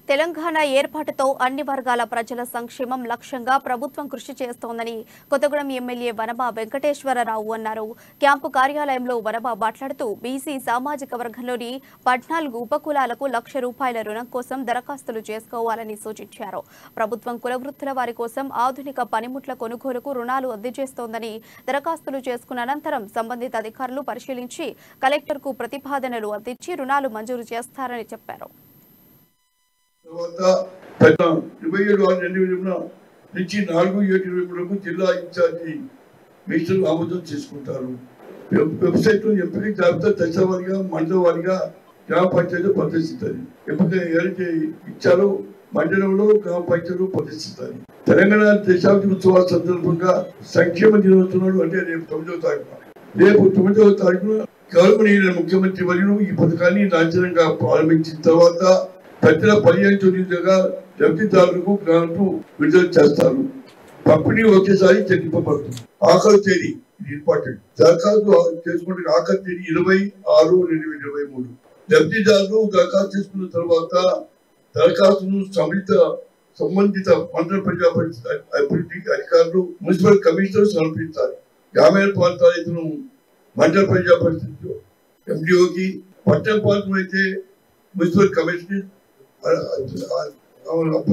తెలంగాణ ఏర్పాటుతో అన్ని వర్గాల ప్రజల సంక్షేమం లక్ష్యంగా ప్రభుత్వం కృషి చేస్తోందని కొత్తగూడెం ఎమ్మెల్యే వనమా వెంకటేశ్వరరావు అన్నారు క్యాంపు కార్యాలయంలో వనమా మాట్లాడుతూ బీసీ సామాజిక వర్గంలోని పద్నాలుగు ఉపకులాలకు లక్ష రూపాయల రుణం కోసం దరఖాస్తులు చేసుకోవాలని సూచించారు ప్రభుత్వం కులవృత్తుల వారి కోసం ఆధునిక పనిముట్ల కొనుగోలుకు రుణాలు అందజేస్తోందని దరఖాస్తులు చేసుకున్న అనంతరం సంబంధిత అధికారులు పరిశీలించి కలెక్టర్కు ప్రతిపాదనలు అందించి రుణాలు మంజూరు చేస్తారని చెప్పారు తర్వాత గత ఇరవై ఏడు ఆరు రెండు వేల ఇరవై నుంచి నాలుగు ఏడు ఇరవై మూడుకు జిల్లా ఇన్ఛార్జి మినిస్టర్లు ఆమోదం చేసుకుంటారు వెబ్- వెబ్సైట్లో ఎంపిక జాబితా దశవారీగా మండల వారీగా గ్రామ పంచాయతీ ప్రదర్శిస్తుంది ఎంపిక ఎవరైతే ఇచ్చారో మండలంలో గ్రామ పంచాయతీలు ప్రదర్శిస్తాయి తెలంగాణ దశాబ్ది ఉత్సవాల సందర్భంగా సంక్షేమ దినోత్సవాలు అంటే రేపు తొమ్మిదవ తారీఖున రేపు తొమ్మిదవ తారీఖున గౌరవనీయుల ముఖ్యమంత్రి వర్యులు ఈ పథకాన్ని లాంఛనంగా ప్రారంభించిన తర్వాత ప్రజల పదిహేను తొమ్మిదిగా లబ్ధిదారులకు గ్రాంట్లు విడుదల చేస్తారు పంపిణీ ఒకేసారి చెల్లింపబడుతుంది ఆఖరి తేదీ ఇది ఇంపార్టెంట్ దరఖాస్తు చేసుకుంటే ఆఖరి తేదీ ఇరవై ఆరు రెండు వేల ఇరవై మూడు లబ్ధిదారులు దరఖాస్తు చేసుకున్న తర్వాత దరఖాస్తును సంబంధిత సంబంధిత మండల ప్రజా పరిషత్ అభివృద్ధి అధికారులు మున్సిపల్ కమిషనర్ సమర్పించాలి గ్రామీణ ప్రాంతాల ఇతను మండల ప్రజా పరిషత్ ఎండిఓకి పట్టణ ప్రాంతం అయితే మున్సిపల్ కమిషనర్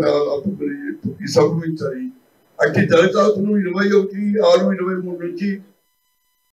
సమర్పించాలి అట్టి దరఖాస్తును ఇరవై ఒకటి ఆరు ఇరవై మూడు నుంచి